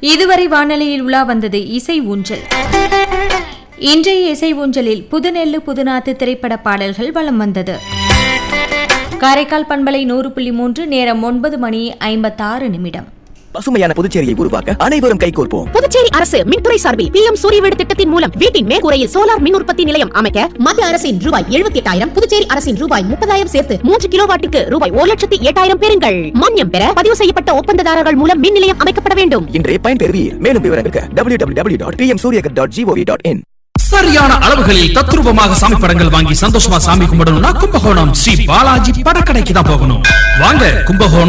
இதுவரை வானொலியில் உலா வந்தது இசை ஊஞ்சல் இன்றைய இசை ஊஞ்சலில் புதுநெல்லு புதுநாத்து திரைப்பட பாடல்கள் வலம் வந்தது காரைக்கால் பண்பலை நூறு புள்ளி மூன்று நேரம் ஒன்பது மணி ஐம்பத்தாறு நிமிடம் பசுமையான புதுச்சேரியை உருவாக்க அனைவரும் கைகோர்ப்போம் புதுச்சேரி அரசு மின்துறை சார்பில் பி எம் சூரிய வீடு திட்டத்தின் மூலம் வீட்டின் மேற்கூரையில் சோலார் மின் உற்பத்தி நிலையம் அமைக்க மத்திய அரசின் ரூபாய் எழுபத்தி எட்டாயிரம் புதுச்சேரி அரசின் ரூபாய் முப்பதாயிரம் சேர்த்து மூன்று கிலோ வாட்டுக்கு ரூபாய் ஒரு லட்சத்தி எட்டாயிரம் பெறுங்கள் மானியம் பெற பதிவு செய்யப்பட்ட ஒப்பந்ததாரர்கள் மூலம் மின் நிலையம் அமைக்கப்பட வேண்டும் இன்றே பயன்பெறுவீர் மேலும் விவரங்களுக்கு W W W dot PM Suryaghar dot G O V dot in சரியான அளவுகளில் தத்ரூபமாக சாமி படங்கள் வாங்கி சந்தோஷமா சாமி கும்பிடணும்னா கும்பகோணம் ஸ்ரீ பாலாஜி படக்கடைக்கு தான் போகணும் வாங்க கும்பகோணம்